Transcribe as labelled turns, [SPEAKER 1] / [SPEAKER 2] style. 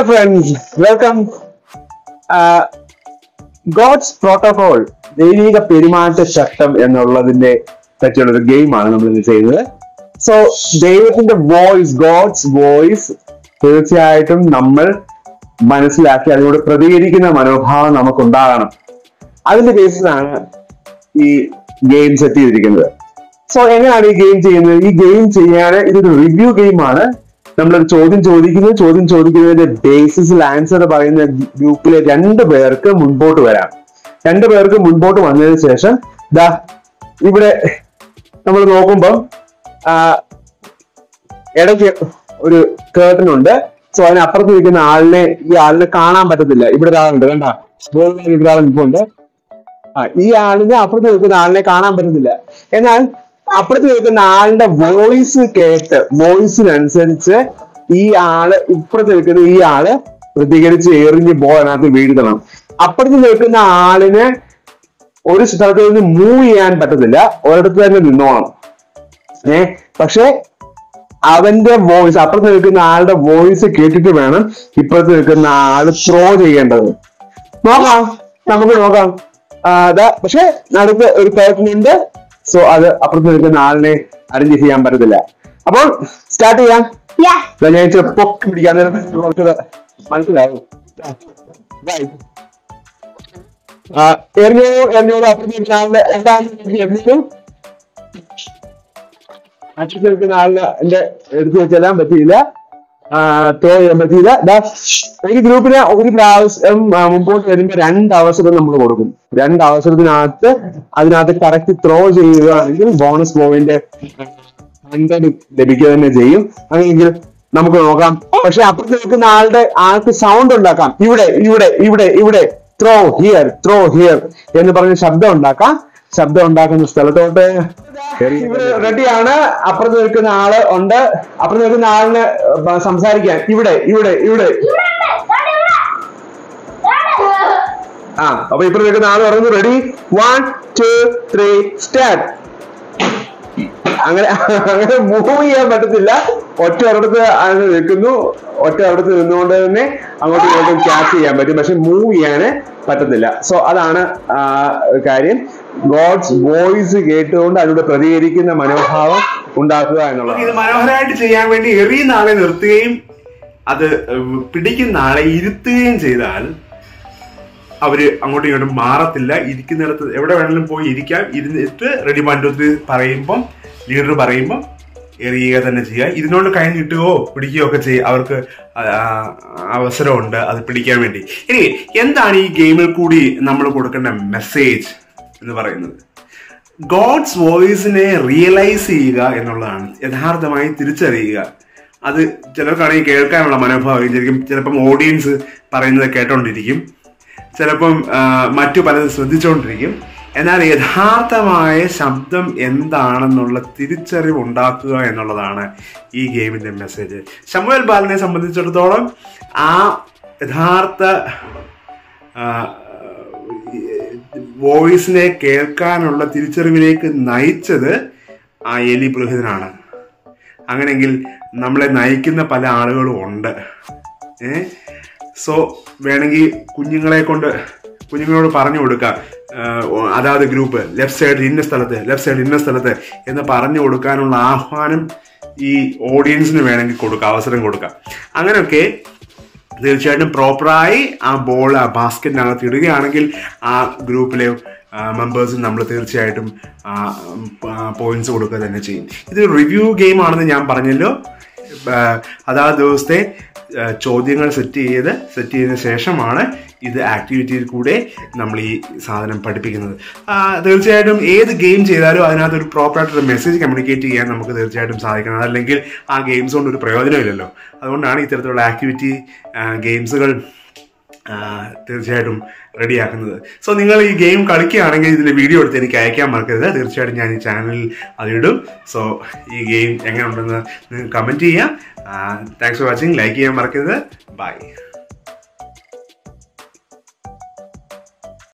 [SPEAKER 1] Hi friends welcome gods protocol ദൈവിക പെരുമാറ്റ ചട്ടം എന്നുള്ളതിന്റെ പറ്റിയുള്ള ഒരു ഗെയിമാണ് നമ്മൾ ഇത് ചെയ്യുന്നത് സോ ദൈവത്തിന്റെ വോയിസ് ഗോഡ്സ് വോയിസ് തീർച്ചയായിട്ടും നമ്മൾ മനസ്സിലാക്കി അതിനോട് പ്രതികരിക്കുന്ന മനോഭാവം നമുക്കുണ്ടാകണം അതിന്റെ ബേസിലാണ് ഈ ഗെയിം സെറ്റ് ചെയ്തിരിക്കുന്നത് സോ എങ്ങനെയാണ് ഈ ഗെയിം ചെയ്യുന്നത് ഈ ഗെയിം ചെയ്യാൻ ഇതൊരു റിവ്യൂ ഗെയിമാണ് നമ്മളൊരു ചോദ്യം ചോദിക്കുന്നു ചോദ്യം ചോദിക്കുന്നതിന്റെ ബേസിസിൽ ആൻസർ പറയുന്ന ഗ്രൂപ്പിലെ രണ്ട് പേർക്ക് മുൻപോട്ട് വരാം രണ്ട് പേർക്ക് മുൻപോട്ട് വന്നതിന് ശേഷം ദാ ഇവിടെ നമ്മൾ നോക്കുമ്പം ആ, ഇടയ്ക്ക് ഒരു കേർട്ടൻ ഉണ്ട് സോ അതിനപ്പുറത്ത് നിൽക്കുന്ന ആളിനെ ഈ ആളിനെ കാണാൻ പറ്റത്തില്ല ഇവിടെ ഒരാളുണ്ട് കണ്ട ഇവിടെ ഒരാൾ നിൽപ്പുണ്ട് ആ ഈ ആളിനെ അപ്പുറത്ത് നിൽക്കുന്ന ആളിനെ കാണാൻ പറ്റുന്നില്ല എന്നാൽ അപ്പുറത്ത് നിൽക്കുന്ന ആളുടെ വോയിസ് കേട്ട് വോയിസിനനുസരിച്ച് ഈ ആള് ഇപ്പുറത്ത് നിൽക്കുന്ന ഈ ആള് പ്രതികരിച്ച് എറിഞ്ഞ് ബോൾ അതിനകത്ത് വീഴ്ത്തണം അപ്പുറത്ത് നിൽക്കുന്ന ആളിന് ഒരു സ്ഥലത്ത് നിന്ന് മൂവ് ചെയ്യാൻ പറ്റത്തില്ല ഒരിടത്ത് തന്നെ നിന്നോണം ഏ പക്ഷെ അവന്റെ വോയിസ് അപ്പുറത്ത് നിൽക്കുന്ന ആളുടെ വോയിസ് കേട്ടിട്ട് വേണം ഇപ്പുറത്ത് നിൽക്കുന്ന ആള് ത്രോ ചെയ്യേണ്ടത് നോക്കാം നമുക്ക് നോക്കാം ആ, ദാ പക്ഷെ നടുക്ക് ഒരു പേഴ്സൺ ഉണ്ട് സോ അത് അപ്പുറത്ത് നിൽക്കുന്ന ആളിനെ അറേഞ്ച് ചെയ്യാൻ പറ്റത്തില്ല അപ്പോൾ സ്റ്റാർട്ട് ചെയ്യാം
[SPEAKER 2] Yeah.
[SPEAKER 1] ദാ ഞാൻ ഇച്ചിരി പൊക്കി പിടിക്കാൻ നേരം കുറച്ചുകൂടെ മനസ്സിലാവും Right. ആ, എറിഞ്ഞോ എറിഞ്ഞോളൂ അപ്പുറത്ത് നിൽക്കുന്ന ആളിനെ എന്താണ് എറിഞ്ഞു അച്ഛൻ നിൽക്കുന്ന ആളിനെ എന്റെ എടുത്ത് ചെല്ലാൻ പറ്റിയില്ല ത്രോ ചെയ്യാൻ പറ്റിയില്ല ദാ, ഈ ഗ്രൂപ്പിന് ഒരു പ്രാവശ്യം ആ, മുമ്പോട്ട് വരുമ്പോ രണ്ട് അവസരം നമ്മൾ കൊടുക്കും രണ്ട് അവസരത്തിനകത്ത് അതിനകത്ത് കറക്റ്റ് ത്രോ ചെയ്യുകയാണെങ്കിൽ ബോണസ് പോയിന്റ് ഹൺഡ്രഡ് ലഭിക്കുക തന്നെ ചെയ്യും അങ്ങനെയെങ്കിൽ നമുക്ക് നോക്കാം പക്ഷെ അപ്പുറത്ത് നിൽക്കുന്ന ആളുടെ ആൾക്ക് സൗണ്ട് ഉണ്ടാക്കാം ഇവിടെ ഇവിടെ ഇവിടെ ഇവിടെ ത്രോ ഹിയർ ത്രോ ഹിയർ എന്ന് പറഞ്ഞ ശബ്ദം ഉണ്ടാക്കാം ശബ്ദം ഉണ്ടാക്കുന്ന സ്ഥലത്തോട്ട് ഇവര് റെഡിയാണ് അപ്പുറത്ത് നിൽക്കുന്ന ആള് ഉണ്ട് അപ്പുറത്ത് നിൽക്കുന്ന ആളിന് ബ- സംസാരിക്കാൻ ഇവിടെ ഇവിടെ ഇവിടെ ആ അപ്പൊ ഇപ്പുറത്ത് നിൽക്കുന്ന ആള് പറയുന്നു ready one two three start അങ്ങനെ അങ്ങനെ മൂവ് ചെയ്യാൻ പറ്റത്തില്ല ഒറ്റ ഒരിടത്ത് അത് നിൽക്കുന്നു ഒറ്റ ഒരിടത്ത് നിന്നുകൊണ്ട് തന്നെ അങ്ങോട്ടും ഇങ്ങോട്ടും ക്യാച്ച് ചെയ്യാൻ പറ്റും പക്ഷെ മൂവ് ചെയ്യാന് പറ്റത്തില്ല സോ അതാണ് ആ, കാര്യം ഗോഡ്സ് വോയിസ് കേട്ടുകൊണ്ട് അതിലൂടെ പ്രതികരിക്കുന്ന മനോഭാവം ഉണ്ടാക്കുക എന്നുള്ളത്
[SPEAKER 3] ഇത് മനോഹരമായിട്ട് ചെയ്യാൻ വേണ്ടി എറിയുന്ന ആളെ നിർത്തുകയും അത് ഏഹ്, പിടിക്കുന്ന ആളെ ഇരുത്തുകയും ചെയ്താൽ അവര് അങ്ങോട്ടും ഇങ്ങോട്ടും മാറത്തില്ല ഇരിക്കുന്നിടത്ത് എവിടെ വേണമെങ്കിലും പോയി ഇരിക്കാം ഇരുന്നിട്ട് റെഡി പണ്ടത്ത് പറയുമ്പം ലീഡർ പറയുമ്പം എറിയുക തന്നെ ചെയ്യുക ഇതിനോട് കൈ നീട്ടുകയോ പിടിക്കുകയോ ഒക്കെ ചെയ്യുക അവർക്ക് ആ- ആ- അവസരമുണ്ട് അത് പിടിക്കാൻ വേണ്ടി ഇനി എന്താണ് ഈ ഗെയിമിൽ കൂടി നമ്മൾ കൊടുക്കേണ്ട മെസ്സേജ് എന്ന് പറയുന്നത് ഗോഡ്സ് വോയിസിനെ റിയലൈസ് ചെയ്യുക എന്നുള്ളതാണ് യഥാർത്ഥമായി തിരിച്ചറിയുക അത് ചിലർക്കാണെങ്കിൽ കേൾക്കാനുള്ള മനോഭാവം ശരിക്കും ചിലപ്പം ഓഡിയൻസ് പറയുന്നത് കേട്ടോണ്ടിരിക്കും ചിലപ്പം ആ, മറ്റു പലതും ശ്രദ്ധിച്ചുകൊണ്ടിരിക്കും എന്നാൽ യഥാർത്ഥമായ ശബ്ദം എന്താണെന്നുള്ള തിരിച്ചറിവ് ഉണ്ടാക്കുക എന്നുള്ളതാണ് ഈ ഗെയിമിന്റെ മെസ്സേജ് ശമുവൽ ബാലനെ സംബന്ധിച്ചിടത്തോളം ആ യഥാർത്ഥ ആ, വോയിസിനെ കേൾക്കാനുള്ള തിരിച്ചറിവിലേക്ക് നയിച്ചത് ആ എലി പുരോഹിതനാണ് അങ്ങനെയെങ്കിൽ നമ്മളെ നയിക്കുന്ന പല ആളുകളും ഉണ്ട് ഏ സോ വേണമെങ്കിൽ കുഞ്ഞുങ്ങളെ കൊണ്ട് കുഞ്ഞുങ്ങളോട് പറഞ്ഞു കൊടുക്കാം ആ, അതാത് ഗ്രൂപ്പ് ലെഫ്റ്റ് സൈഡ് ഇന്ന സ്ഥലത്ത് ലെഫ്റ്റ് സൈഡ് ഇന്ന സ്ഥലത്ത് എന്ന് പറഞ്ഞു കൊടുക്കാനുള്ള ആഹ്വാനം ഈ ഓഡിയൻസിന് വേണമെങ്കിൽ കൊടുക്കാം അവസരം കൊടുക്കാം അങ്ങനെയൊക്കെ തീർച്ചയായിട്ടും പ്രോപ്പറായി ആ ബോൾ ആ ബാസ്ക്കറ്റിനകത്ത് ഇടുകയാണെങ്കിൽ ആ ഗ്രൂപ്പിലെ മെമ്പേഴ്സിന് നമ്മൾ തീർച്ചയായിട്ടും പോയിന്റ്സ് കൊടുക്കുക തന്നെ ചെയ്യും ഇത് റിവ്യൂ ഗെയിം ആണെന്ന് ഞാൻ പറഞ്ഞല്ലോ ആ, അതാത് ദിവസത്തെ ആ, ചോദ്യങ്ങൾ സെറ്റ് ചെയ്ത് സെറ്റ് ചെയ്തതിന് ശേഷമാണ് ഇത് ആക്ടിവിറ്റിയിൽ കൂടെ നമ്മൾ ഈ സാധനം പഠിപ്പിക്കുന്നത് ആ, തീർച്ചയായിട്ടും ഏത് ഗെയിം ചെയ്താലും അതിനകത്ത് ഒരു പ്രോപ്പറായിട്ടൊരു മെസ്സേജ് കമ്മ്യൂണിക്കേറ്റ് ചെയ്യാൻ നമുക്ക് തീർച്ചയായിട്ടും സാധിക്കണം അതല്ലെങ്കിൽ ആ ഗെയിംസ് കൊണ്ട് ഒരു പ്രയോജനമില്ലല്ലോ അതുകൊണ്ടാണ് ഇത്തരത്തിലുള്ള ആക്ടിവിറ്റി ഗെയിംസുകൾ തീർച്ചയായിട്ടും റെഡിയാക്കുന്നത് സോ നിങ്ങൾ ഈ ഗെയിം കളിക്കുകയാണെങ്കിൽ ഇതിന്റെ വീഡിയോ എടുത്ത് എനിക്ക് അയക്കാൻ മറക്കരുത് തീർച്ചയായിട്ടും ഞാൻ ഈ ചാനലിൽ അതിടും സോ ഈ ഗെയിം എങ്ങനെ ഉണ്ടെന്ന് നിങ്ങൾ കമൻറ്റ് ചെയ്യാം താങ്ക്സ് ഫോർ വാച്ചിങ് ലൈക്ക് ചെയ്യാൻ മറക്കരുത് ബൈ